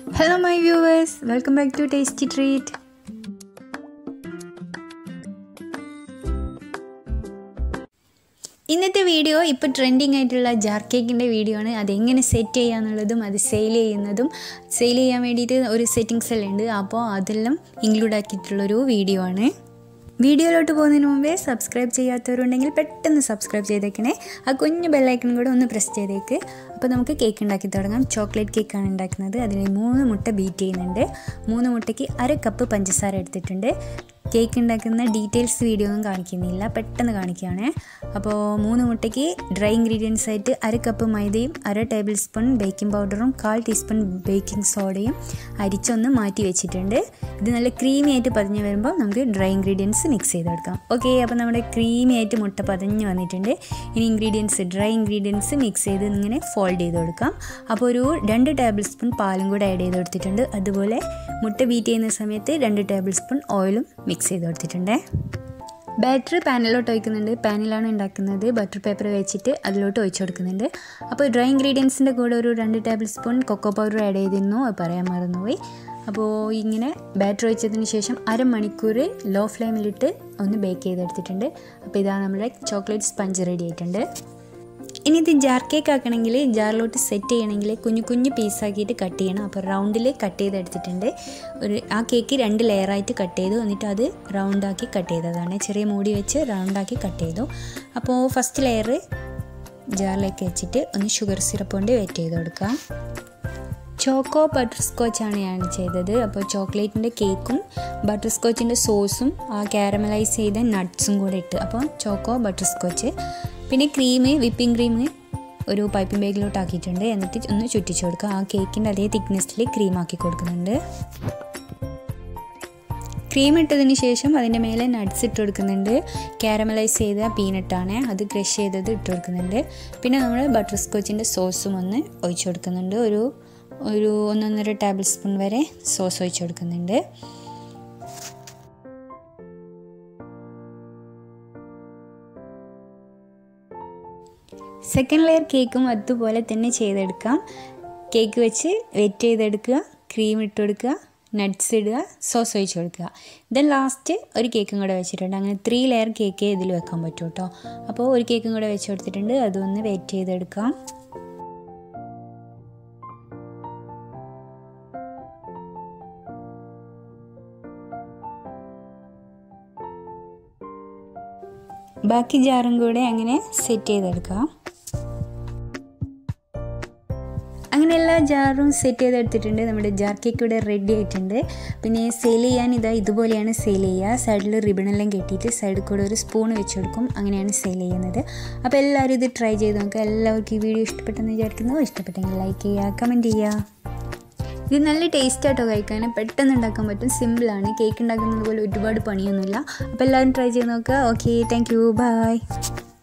hello my viewers welcome back to tasty treat ഇന്നത്തെ video ഇപ്പോൾ trending ആയിട്ടുള്ള jar കേക്കിൻ്റെ വീഡിയോ ആണ് അതെങ്ങനെ സെറ്റ് ചെയ്യാന്നുള്ളതും അത് സെയിൽ ചെയ്യുന്നതും സെയിൽ ചെയ്യാൻ വേണ്ടിയിട്ട് ഒരു സെറ്റിങ്സ് എല്ലാം ഉണ്ട് അപ്പോൾ അതെല്ലാം ഇൻക്ലൂഡ് ആക്കിയിട്ടുള്ളൊരു വീഡിയോ ആണ് വീഡിയോയിലോട്ട് പോകുന്നതിന് മുമ്പേ സബ്സ്ക്രൈബ് ചെയ്യാത്തവരുണ്ടെങ്കിൽ പെട്ടെന്ന് സബ്സ്ക്രൈബ് ചെയ്തേക്കണേ ആ കുഞ്ഞു ബെല്ലൈക്കൺ കൂടെ ഒന്ന് പ്രസ് ചെയ്തേക്ക് അപ്പോൾ നമുക്ക് കേക്ക് ഉണ്ടാക്കി തുടങ്ങാം ചോക്ലേറ്റ് കേക്കാണ് ഉണ്ടാക്കുന്നത് അതിൽ മൂന്ന് മുട്ട ബീറ്റ് ചെയ്യുന്നുണ്ട് മൂന്ന് മുട്ടയ്ക്ക് അര കപ്പ് പഞ്ചസാര എടുത്തിട്ടുണ്ട് കേക്ക് ഉണ്ടാക്കുന്ന ഡീറ്റെയിൽസ് വീഡിയോ ഒന്നും കാണിക്കുന്നില്ല പെട്ടെന്ന് കാണിക്കുകയാണ് അപ്പോൾ മൂന്ന് മുട്ടയ്ക്ക് ഡ്രൈ ഇൻഗ്രീഡിയൻസ് ആയിട്ട് അര കപ്പ് മൈദയും അര ടേബിൾ സ്പൂൺ ബേക്കിംഗ് പൗഡറും കാൽ ടീസ്പൂൺ ബേക്കിംഗ് സോഡയും അരിച്ചൊന്ന് മാറ്റി വെച്ചിട്ടുണ്ട് ഇത് നല്ല ക്രീമി ആയിട്ട് പതിഞ്ഞ് വരുമ്പോൾ നമുക്ക് ഡ്രൈ ഇൻഗ്രീഡിയൻസ് മിക്സ് ചെയ്തെടുക്കാം ഓക്കെ അപ്പോൾ നമ്മുടെ ക്രീമി ആയിട്ട് മുട്ട പതഞ്ഞ് വന്നിട്ടുണ്ട് ഇനി ഇൻഗ്രീഡിയൻസ് ഡ്രൈ ഇൻഗ്രീഡിയൻസ് മിക്സ് ചെയ്ത് ഇങ്ങനെ ഫോൾഡ് ചെയ്ത് കൊടുക്കാം അപ്പോൾ ഒരു രണ്ട് ടേബിൾ സ്പൂൺ പാലും കൂടെ ആഡ് ചെയ്ത് കൊടുത്തിട്ടുണ്ട് അതുപോലെ മുട്ട ബീറ്റ് ചെയ്യുന്ന സമയത്ത് രണ്ട് ടേബിൾ സ്പൂൺ ഓയിലും മിക്സ് ചെയ്ത് കൊടുത്തിട്ടുണ്ട് ബാറ്റർ പാനിലോട്ട് ഒഴിക്കുന്നുണ്ട് പാനിലാണ് ഉണ്ടാക്കുന്നത് ബട്ടർ പേപ്പർ വെച്ചിട്ട് അതിലോട്ട് ഒഴിച്ചു കൊടുക്കുന്നുണ്ട് അപ്പോൾ ഡ്രൈ ഇൻഗ്രീഡിയൻസിൻ്റെ കൂടെ ഒരു രണ്ട് tablespoon cocoa powder add ചെയ്തിരുന്നു അത് പറയാൻ മറന്നുപോയി അപ്പോൾ ഇങ്ങനെ ബാറ്റർ ഒഴിച്ചതിന് ശേഷം അരമണിക്കൂർ ലോ ഫ്ലെയിമിലിട്ട് ഒന്ന് ബേക്ക് ചെയ്തെടുത്തിട്ടുണ്ട് അപ്പോൾ ഇതാണ് നമ്മുടെ ചോക്ലേറ്റ് സ്പഞ്ച് റെഡി ആയിട്ടുണ്ട് ഇനി ഇത് ജാർ കേക്ക് ആക്കണമെങ്കിൽ ജാറിലോട്ട് സെറ്റ് ചെയ്യണമെങ്കിൽ കുഞ്ഞു കുഞ്ഞു പീസാക്കിയിട്ട് കട്ട് ചെയ്യണം അപ്പോൾ റൗണ്ടിൽ കട്ട് ചെയ്തെടുത്തിട്ടുണ്ട് ഒരു ആ കേക്ക് രണ്ട് ലെയറായിട്ട് കട്ട് ചെയ്തു എന്നിട്ട് അത് റൗണ്ടാക്കി കട്ട് ചെയ്തതാണ് ചെറിയ മൂടി വെച്ച് റൗണ്ടാക്കി കട്ട് ചെയ്തു അപ്പോൾ ഫസ്റ്റ് ലെയർ ജാറിലേക്ക് വെച്ചിട്ട് ഒന്ന് ഷുഗർ സിറപ്പ് കൊണ്ട് വെറ്റ് ചെയ്ത് കൊടുക്കാം ചോക്കോ ബട്ടർ സ്കോച്ചാണ് ഞാൻ ചെയ്തത് അപ്പോൾ ചോക്ലേറ്റിൻ്റെ കേക്കും ബട്ടർ സ്കോച്ചിൻ്റെ സോസും ആ കാരമലൈസ് ചെയ്ത നട്ട്സും കൂടെ ഇട്ട് അപ്പോൾ ചോക്കോ ബട്ടർ സ്കോച്ച് പിന്നെ ക്രീം വിപ്പിംഗ് ക്രീം ഒരു പൈപ്പിംഗ് ബാഗിലോട്ട് ആക്കിയിട്ടുണ്ട് എന്നിട്ട് ഒന്ന് ചുറ്റിച്ച് കൊടുക്കുക ആ കേക്കിൻ്റെ അതേ തിക്നെസ്സിൽ ക്രീം ആക്കി കൊടുക്കുന്നുണ്ട് ക്രീം ഇട്ടതിന് ശേഷം അതിൻ്റെ മേലെ നട്ട്സ് ഇട്ട് കൊടുക്കുന്നുണ്ട് കാരമലൈസ് ചെയ്ത പീനട്ടാണ് അത് ക്രഷ് ചെയ്തത് ഇട്ട് കൊടുക്കുന്നുണ്ട് പിന്നെ നമ്മൾ ബട്ടർ സ്കോച്ചിൻ്റെ സോസും ഒന്ന് ഒഴിച്ചു കൊടുക്കുന്നുണ്ട് ഒരു ഒരു ഒന്നൊന്നര ടേബിൾ സ്പൂൺ വരെ സോസ് ഒഴിച്ചു കൊടുക്കുന്നുണ്ട് സെക്കൻഡ് ലെയർ കേക്കും അതുപോലെ തന്നെ ചെയ്തെടുക്കാം കേക്ക് വെച്ച് വെറ്റ് ചെയ്തെടുക്കുക ക്രീം ഇട്ട് കൊടുക്കുക നട്ട്സ് ഇടുക സോസ് ഒഴിച്ച് കൊടുക്കുക ദെൻ ലാസ്റ്റ് ഒരു കേക്കും കൂടെ വെച്ചിട്ടുണ്ട് അങ്ങനെ ത്രീ ലെയർ കേക്ക് ഇതിൽ വെക്കാൻ പറ്റും കേട്ടോ അപ്പോൾ ഒരു കേക്കും കൂടെ വെച്ച് കൊടുത്തിട്ടുണ്ട് അതൊന്ന് വെറ്റ് ചെയ്തെടുക്കാം ബാക്കി ജാറും കൂടെ അങ്ങനെ സെറ്റ് ചെയ്തെടുക്കാം അങ്ങനെ എല്ലാ ജാറും സെറ്റ് ചെയ്തെടുത്തിട്ടുണ്ട് നമ്മുടെ ജാർ കേക്ക് ഇവിടെ റെഡി ആയിട്ടുണ്ട് പിന്നെ സെയിൽ ചെയ്യാൻ ഇതാ ഇതുപോലെയാണ് സെയിൽ ചെയ്യുക സൈഡിൽ റിബണെല്ലാം കെട്ടിയിട്ട് സൈഡിൽ കൂടെ ഒരു സ്പൂൺ വെച്ച് കൊടുക്കും അങ്ങനെയാണ് സെയിൽ ചെയ്യുന്നത് അപ്പോൾ എല്ലാവരും ഇത് ട്രൈ ചെയ്ത് നോക്കുക എല്ലാവർക്കും ഈ വീഡിയോ ഇഷ്ടപ്പെട്ടെന്ന് വിചാരിക്കുന്നു ഇഷ്ടപ്പെട്ടെങ്കിൽ ലൈക്ക് ചെയ്യുക കമൻറ്റ് ചെയ്യുക ഇത് നല്ല ടേസ്റ്റ് ആയിട്ടോ കഴിക്കാൻ പെട്ടെന്ന് ഉണ്ടാക്കാൻ പറ്റും സിമ്പിളാണ് കേക്ക് ഉണ്ടാക്കുന്നത് പോലെ ഒരുപാട് പണിയൊന്നുമില്ല അപ്പോൾ എല്ലാവരും ട്രൈ ചെയ്ത് നോക്കുക ഓക്കെ താങ്ക് യു ബൈ